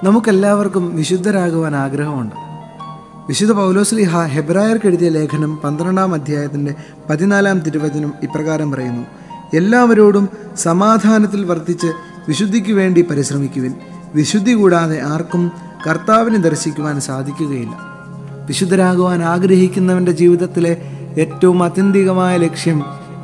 നമുക്കെല്ലാവർക്കും വിശുദ്ധരാകുവാൻ ആഗ്രഹമുണ്ട് വിശുദ്ധ പൗലോസ്ലിഹ ഹെബ്രായർക്ക് എഴുതിയ ലേഖനം പന്ത്രണ്ടാം അധ്യായത്തിൻ്റെ പതിനാലാം തിരുവചനം ഇപ്രകാരം പറയുന്നു എല്ലാവരോടും സമാധാനത്തിൽ വർത്തിച്ച് വിശുദ്ധിക്ക് വേണ്ടി പരിശ്രമിക്കുവിൻ വിശുദ്ധി കൂടാതെ ആർക്കും കർത്താവിനെ ദർശിക്കുവാൻ സാധിക്കുകയില്ല വിശുദ്ധരാകുവാൻ ആഗ്രഹിക്കുന്നവൻ്റെ ജീവിതത്തിലെ ഏറ്റവും ആത്യന്തികമായ ലക്ഷ്യം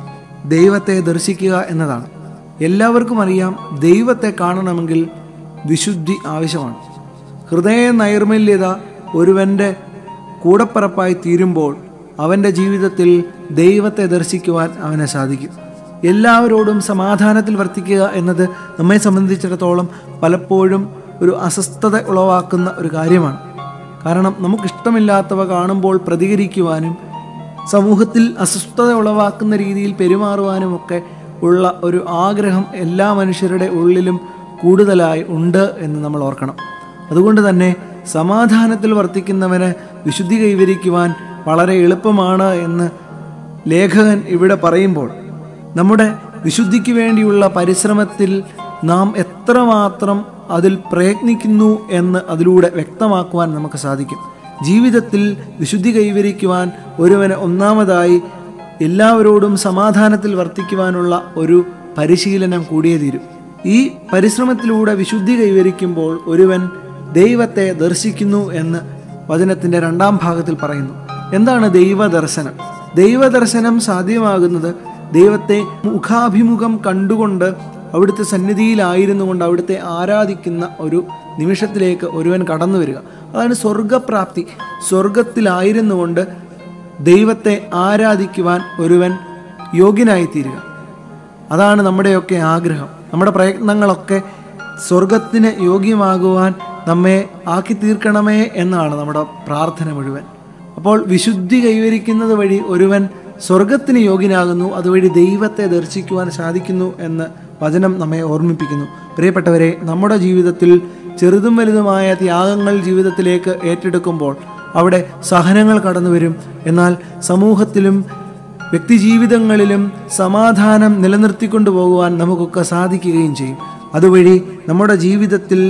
ദൈവത്തെ ദർശിക്കുക എന്നതാണ് എല്ലാവർക്കും അറിയാം ദൈവത്തെ കാണണമെങ്കിൽ വിശുദ്ധി ആവശ്യമാണ് ഹൃദയ നൈർമല്യത ഒരുവൻ്റെ കൂടപ്പറപ്പായി തീരുമ്പോൾ അവൻ്റെ ജീവിതത്തിൽ ദൈവത്തെ ദർശിക്കുവാൻ അവനെ സാധിക്കും എല്ലാവരോടും സമാധാനത്തിൽ വർത്തിക്കുക എന്നത് നമ്മെ സംബന്ധിച്ചിടത്തോളം പലപ്പോഴും ഒരു അസ്വസ്ഥത ഉളവാക്കുന്ന ഒരു കാര്യമാണ് കാരണം നമുക്കിഷ്ടമില്ലാത്തവ കാണുമ്പോൾ പ്രതികരിക്കുവാനും സമൂഹത്തിൽ അസ്വസ്ഥത ഉളവാക്കുന്ന രീതിയിൽ പെരുമാറുവാനുമൊക്കെ ഉള്ള ഒരു ആഗ്രഹം എല്ലാ മനുഷ്യരുടെ ഉള്ളിലും കൂടുതലായി ഉണ്ട് എന്ന് നമ്മൾ ഓർക്കണം അതുകൊണ്ട് തന്നെ സമാധാനത്തിൽ വർത്തിക്കുന്നവന് വിശുദ്ധി കൈവരിക്കുവാൻ വളരെ എളുപ്പമാണ് എന്ന് ലേഖകൻ ഇവിടെ പറയുമ്പോൾ നമ്മുടെ വിശുദ്ധിക്ക് വേണ്ടിയുള്ള പരിശ്രമത്തിൽ നാം എത്രമാത്രം അതിൽ പ്രയത്നിക്കുന്നു എന്ന് അതിലൂടെ വ്യക്തമാക്കുവാൻ നമുക്ക് സാധിക്കും ജീവിതത്തിൽ വിശുദ്ധി കൈവരിക്കുവാൻ ഒരുവന് ഒന്നാമതായി എല്ലാവരോടും സമാധാനത്തിൽ വർത്തിക്കുവാനുള്ള ഒരു പരിശീലനം കൂടിയേ തീരും ഈ പരിശ്രമത്തിലൂടെ വിശുദ്ധി കൈവരിക്കുമ്പോൾ ഒരുവൻ ദൈവത്തെ ദർശിക്കുന്നു എന്ന് വചനത്തിൻ്റെ രണ്ടാം ഭാഗത്തിൽ പറയുന്നു എന്താണ് ദൈവദർശനം ദൈവദർശനം സാധ്യമാകുന്നത് ദൈവത്തെ മുഖാഭിമുഖം കണ്ടുകൊണ്ട് അവിടുത്തെ സന്നിധിയിലായിരുന്നു കൊണ്ട് അവിടുത്തെ ആരാധിക്കുന്ന ഒരു നിമിഷത്തിലേക്ക് ഒരുവൻ കടന്നു വരിക അതാണ് സ്വർഗപ്രാപ്തി സ്വർഗത്തിലായിരുന്നു കൊണ്ട് ദൈവത്തെ ആരാധിക്കുവാൻ ഒരുവൻ യോഗ്യനായിത്തീരുക അതാണ് നമ്മുടെയൊക്കെ ആഗ്രഹം നമ്മുടെ പ്രയത്നങ്ങളൊക്കെ സ്വർഗത്തിന് യോഗ്യമാകുവാൻ നമ്മെ ആക്കി തീർക്കണമേ എന്നാണ് നമ്മുടെ പ്രാർത്ഥന മുഴുവൻ അപ്പോൾ വിശുദ്ധി കൈവരിക്കുന്നത് വഴി ഒരുവൻ സ്വർഗത്തിന് യോഗ്യനാകുന്നു അതുവഴി ദൈവത്തെ ദർശിക്കുവാൻ സാധിക്കുന്നു എന്ന് വചനം നമ്മെ ഓർമ്മിപ്പിക്കുന്നു പ്രിയപ്പെട്ടവരെ നമ്മുടെ ജീവിതത്തിൽ ചെറുതും വലുതുമായ ത്യാഗങ്ങൾ ജീവിതത്തിലേക്ക് ഏറ്റെടുക്കുമ്പോൾ അവിടെ സഹനങ്ങൾ കടന്നു വരും എന്നാൽ സമൂഹത്തിലും വ്യക്തിജീവിതങ്ങളിലും സമാധാനം നിലനിർത്തിക്കൊണ്ടു പോകുവാൻ നമുക്കൊക്കെ സാധിക്കുകയും ചെയ്യും അതുവഴി നമ്മുടെ ജീവിതത്തിൽ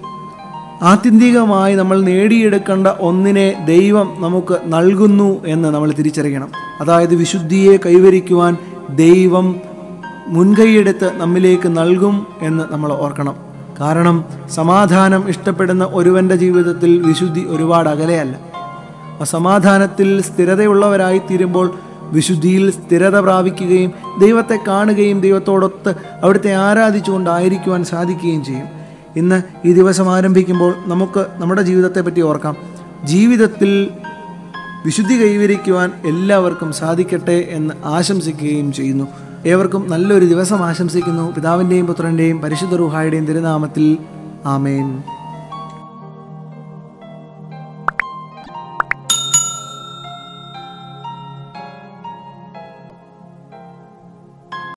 ആത്യന്തികമായി നമ്മൾ നേടിയെടുക്കേണ്ട ഒന്നിനെ ദൈവം നമുക്ക് നൽകുന്നു എന്ന് നമ്മൾ തിരിച്ചറിയണം അതായത് വിശുദ്ധിയെ കൈവരിക്കുവാൻ ദൈവം മുൻകൈയെടുത്ത് നമ്മിലേക്ക് നൽകും എന്ന് നമ്മൾ ഓർക്കണം കാരണം സമാധാനം ഇഷ്ടപ്പെടുന്ന ഒരുവൻ്റെ ജീവിതത്തിൽ വിശുദ്ധി ഒരുപാട് അകലെയല്ല ആ സമാധാനത്തിൽ സ്ഥിരതയുള്ളവരായി തീരുമ്പോൾ വിശുദ്ധിയിൽ സ്ഥിരത പ്രാപിക്കുകയും ദൈവത്തെ കാണുകയും ദൈവത്തോടൊത്ത് അവിടുത്തെ ആരാധിച്ചുകൊണ്ടായിരിക്കുവാൻ സാധിക്കുകയും ചെയ്യും ഇന്ന് ഈ ദിവസം ആരംഭിക്കുമ്പോൾ നമുക്ക് നമ്മുടെ ജീവിതത്തെ പറ്റി ഓർക്കാം ജീവിതത്തിൽ വിശുദ്ധി കൈവരിക്കുവാൻ എല്ലാവർക്കും സാധിക്കട്ടെ എന്ന് ആശംസിക്കുകയും ചെയ്യുന്നു ഏവർക്കും നല്ലൊരു ദിവസം ആശംസിക്കുന്നു പിതാവിൻ്റെയും പുത്രൻ്റെയും പരിശുദ്ധ റുഹായുടെയും തിരുനാമത്തിൽ ആമേൻ